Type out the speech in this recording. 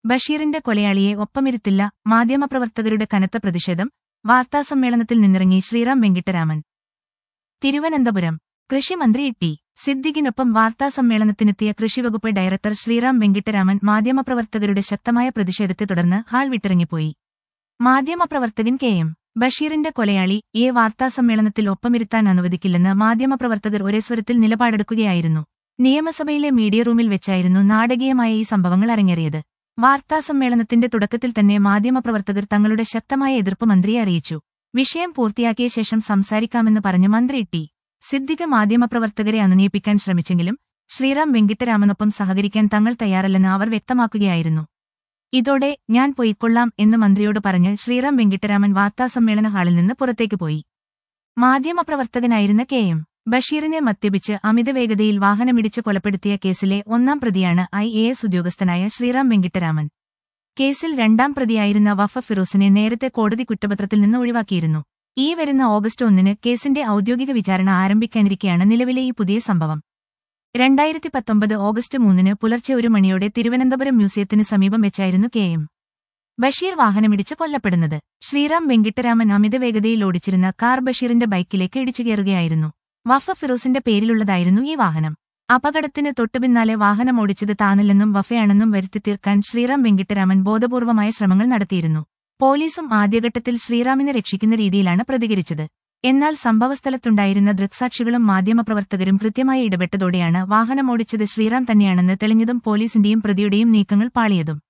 ബഷീറിന്റെ കൊലയാളിയെ ഒപ്പമിരുത്തില്ല മാധ്യമപ്രവർത്തകരുടെ കനത്ത പ്രതിഷേധം വാർത്താസമ്മേളനത്തിൽ നിന്നിറങ്ങി ശ്രീറാം വെങ്കിട്ടരാമൻ തിരുവനന്തപുരം കൃഷിമന്ത്രി ടി സിദ്ദിഖിനൊപ്പം വാർത്താസമ്മേളനത്തിനെത്തിയ കൃഷിവകുപ്പ് ഡയറക്ടർ ശ്രീറാം വെങ്കിട്ടരാമൻ മാധ്യമപ്രവർത്തകരുടെ ശക്തമായ പ്രതിഷേധത്തെ തുടർന്ന് ഹാൾ വിട്ടിറങ്ങിപ്പോയി മാധ്യമപ്രവർത്തകൻ കെ എം ബഷീറിന്റെ കൊലയാളി എ വാർത്താസമ്മേളനത്തിൽ ഒപ്പമിരുത്താൻ അനുവദിക്കില്ലെന്ന് മാധ്യമപ്രവർത്തകർ ഒരേ സ്വരത്തിൽ നിലപാടെടുക്കുകയായിരുന്നു നിയമസഭയിലെ മീഡിയ റൂമിൽ വെച്ചായിരുന്നു നാടകീയമായ ഈ സംഭവങ്ങൾ അരങ്ങേറിയത് വാർത്താസമ്മേളനത്തിന്റെ തുടക്കത്തിൽ തന്നെ മാധ്യമപ്രവർത്തകർ തങ്ങളുടെ ശക്തമായ എതിർപ്പ് മന്ത്രിയെ അറിയിച്ചു വിഷയം പൂർത്തിയാക്കിയ ശേഷം സംസാരിക്കാമെന്ന് പറഞ്ഞു മന്ത്രി ടി സിദ്ദിഖ് മാധ്യമപ്രവർത്തകരെ അനുനയിപ്പിക്കാൻ ശ്രമിച്ചെങ്കിലും ശ്രീറാം വെങ്കിട്ടരാമനൊപ്പം സഹകരിക്കാൻ തങ്ങൾ തയ്യാറല്ലെന്ന് അവർ വ്യക്തമാക്കുകയായിരുന്നു ഇതോടെ ഞാൻ പൊയ്ക്കൊള്ളാം എന്ന് മന്ത്രിയോട് പറഞ്ഞ് ശ്രീറാം വെങ്കിട്ടരാമൻ വാർത്താസമ്മേളന ഹാളിൽ നിന്ന് പുറത്തേക്ക് പോയി മാധ്യമപ്രവർത്തകനായിരുന്ന കെ എം ബഷീറിനെ മദ്യപിച്ച് അമിതവേഗതയിൽ വാഹനമിടിച്ച് കൊലപ്പെടുത്തിയ കേസിലെ ഒന്നാം പ്രതിയാണ് ഐ എ എസ് ഉദ്യോഗസ്ഥനായ ശ്രീറാം വെങ്കിട്ടരാമൻ കേസിൽ രണ്ടാം പ്രതിയായിരുന്ന വഫ ഫിറോസിനെ നേരത്തെ കോടതി കുറ്റപത്രത്തിൽ നിന്ന് ഒഴിവാക്കിയിരുന്നു ഈ വരുന്ന ഓഗസ്റ്റ് ഒന്നിന് കേസിന്റെ ഔദ്യോഗിക വിചാരണ ആരംഭിക്കാനിരിക്കെയാണ് നിലവിലെ ഈ പുതിയ സംഭവം രണ്ടായിരത്തി പത്തൊമ്പത് ഓഗസ്റ്റ് മൂന്നിന് പുലർച്ചെ ഒരു മണിയോടെ തിരുവനന്തപുരം മ്യൂസിയത്തിന് സമീപം വെച്ചായിരുന്നു കെ എം ബഷീർ വാഹനമിടിച്ച് കൊല്ലപ്പെടുന്നത് ശ്രീറാം വെങ്കിട്ടരാമൻ അമിതവേഗതയിൽ ഓടിച്ചിരുന്ന കാർ ബഷീറിന്റെ ബൈക്കിലേക്ക് ഇടിച്ചു കയറുകയായിരുന്നു വഫ ഫിറോസിന്റെ പേരിലുള്ളതായിരുന്നു ഈ വാഹനം അപകടത്തിന് തൊട്ടുപിന്നാലെ വാഹനം ഓടിച്ചത് താനല്ലെന്നും വഫയാണെന്നും വരുത്തിത്തീർക്കാൻ ശ്രീറാം വെങ്കിട്ടരാമൻ ബോധപൂർവമായ ശ്രമങ്ങൾ നടത്തിയിരുന്നു പോലീസും ആദ്യഘട്ടത്തിൽ ശ്രീറാമിനെ രക്ഷിക്കുന്ന രീതിയിലാണ് പ്രതികരിച്ചത് എന്നാൽ സംഭവസ്ഥലത്തുണ്ടായിരുന്ന ദൃക്സാക്ഷികളും മാധ്യമപ്രവർത്തകരും കൃത്യമായി ഇടപെട്ടതോടെയാണ് വാഹനമോടിച്ചത് ശ്രീറാം തന്നെയാണെന്ന് തെളിഞ്ഞതും പോലീസിന്റെയും പ്രതിയുടെയും നീക്കങ്ങൾ പാളിയതും